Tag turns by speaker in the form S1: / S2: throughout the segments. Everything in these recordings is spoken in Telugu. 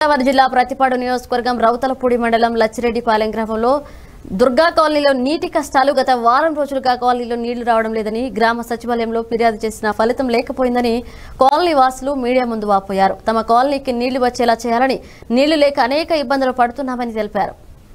S1: గోదావరి జిల్లా ప్రతిపాడు నియోజకవర్గం రౌతలపూడి మండలం లచ్చిరెడ్డిపాలెం గ్రామంలో దుర్గా కాలనీలో నీటి కష్టాలు గత వారం రోజులుగా కాలనీలో నీళ్లు రావడం లేదని గ్రామ సచివాలయంలో ఫిర్యాదు చేసిన ఫలితం లేకపోయిందని కాలనీ వాసులు మీడియా ముందు వాపోయారు తమ కాలనీకి నీళ్లు వచ్చేలా చేయాలని నీళ్లు లేక అనేక ఇబ్బందులు పడుతున్నామని తెలిపారు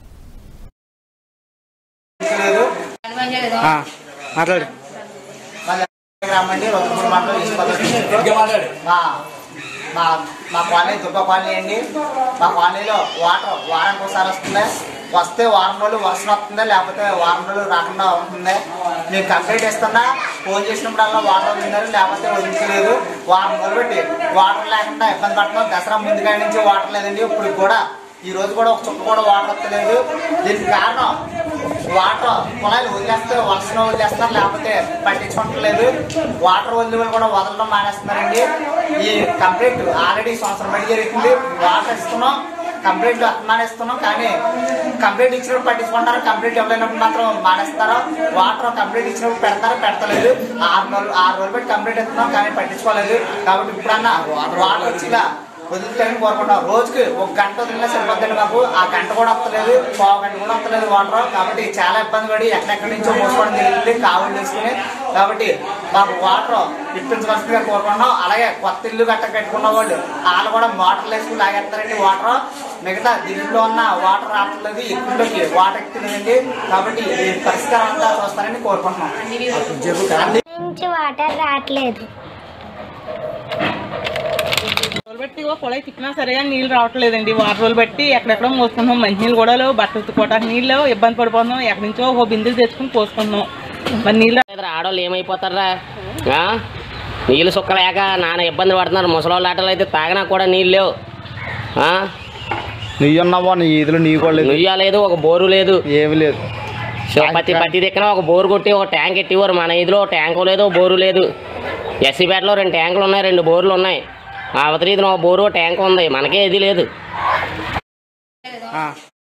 S2: ఆ, మాట్లాడు
S3: గ్రామండి రొద్దుపూడి మండలం ఈస్ట్ గోదావరి మా మా మా కాలనీ దుర్గ కాలనీ అండి మా కాలనీలో వాటర్ వారానికి ఒకసారి వస్తుంది వస్తే వారం రోజులు వర్షం వస్తుంది లేకపోతే వారం రోజులు రాకుండా ఉంటుంది నేను కంప్లైంట్ ఇస్తున్నా ఫోన్ చేసినప్పుడల్లా వాటర్ వదిలినారు లేకపోతే వదిలించలేదు వారం రోజులు పెట్టి వాటర్ లేకుండా ఇబ్బంది పడుతున్నాం దసరా ముందుగా నుంచి వాటర్ లేదండి ఇప్పుడు కూడా ఈ రోజు కూడా ఒక చుక్క కూడా వాటర్ వస్తలేదు దీనికి కారణం వాటర్ పొలాలు వదిలేస్తే వర్షం వదిలేస్తారు లేకపోతే పట్టించుకోవట్లేదు వాటర్ వదిలే వాళ్ళు కూడా వదలడం మానేస్తున్నారండి ఈ కంప్లీట్ ఆల్రెడీ సంవత్సరం బట్టి జరుగుతుంది వాటర్ ఇస్తున్నాం కంప్లీట్ మానేస్తున్నాం కానీ కంప్లీట్ ఇచ్చినప్పుడు పట్టించుకుంటారు కంప్లీట్ ఇవ్వలేనప్పుడు మాత్రం మానేస్తారు వాటర్ కంప్లీట్ ఇచ్చినప్పుడు పెడతారు పెడతలేదు ఆరు రోజులు ఆరు రోజులు పెట్టి కంప్లీట్ ఇస్తున్నాం కానీ పట్టించుకోలేదు కాబట్టి ఇప్పుడన్నా వాటర్ వచ్చిలా వదులుతాయని కోరుకుంటాం రోజుకి ఒక గంట వదిలినా సరిపోద్దండి మాకు ఆ గంట కూడా వస్తలేదు పావు గంట కూడా వస్తలేదు వాటర్ కాబట్టి చాలా ఇబ్బంది పడి ఎక్కడెక్కడి నుంచో మోసుకోవడం జరిగింది కావులు వేసుకుని కాబట్టి మాకు వాటర్ ఇప్పించవలసిందిగా కోరుకుంటున్నాం అలాగే కొత్త ఇల్లు గట్ట కట్టుకున్న వాళ్ళు వాళ్ళు కూడా మోటార్లు వేసుకుని లాగేస్తారండి వాటర్ మిగతా దీంట్లో ఉన్న వాటర్ రావట్లేదు ఎక్కువలోకి వాటర్ ఎక్కుతుందండి కాబట్టి ఈ పరిష్కారం అంతా చూస్తారని కోరుకుంటున్నాం అన్ని
S4: నుంచి వాటర్ రావట్లేదు
S5: రోజులు బట్టి ఓ పొలం తిప్పినా సరే కానీ నీళ్ళు రావట్లేదండి వారం రోజులు బట్టి ఎక్కడెక్కడో మోసుకుంటున్నాం మంచినీళ్ళు కూడా లేవు బట్టలు ఉతుక్కోవటానికి నీళ్ళు లేవు, ఇబ్బంది పడిపోతున్నాం ఎక్కడి నుంచో ఓ బిందెలు తెచ్చుకుని పోసుకుంటున్నాం మరి నీళ్ళు
S6: లేదురా, ఆడవాళ్ళు ఏమైపోతారా ఆ? నీళ్ళు సుక్కలేక నాన్న ఇబ్బంది పడుతున్నారు ముసలోళ్ళ ఆటలు అయితే తాగినా కూడా నీళ్ళు లేవు ఆ?
S2: నువ్వు ఉన్నావా నీ ఈదులు నీ కూడా లేదు
S6: నుయ్య లేదు ఒక బోరు లేదు
S2: ఏమి లేదు
S6: సో ప్రతి ప్రతి దిక్కున ఒక బోరు కొట్టి ఒక ట్యాంక్ ఎట్టివారు మన ఇదిలో ఒక ట్యాంకు లేదు ఒక బోరు లేదు ఎస్సీపేటలో రెండు ట్యాంకులు ఉన్నాయి రెండు బోర్లు ఉన్నాయి అవతల ఇదిన ఒక బోరు ఒక ట్యాంక్ ఉంది మనకే ఇది లేదు
S2: ఆ,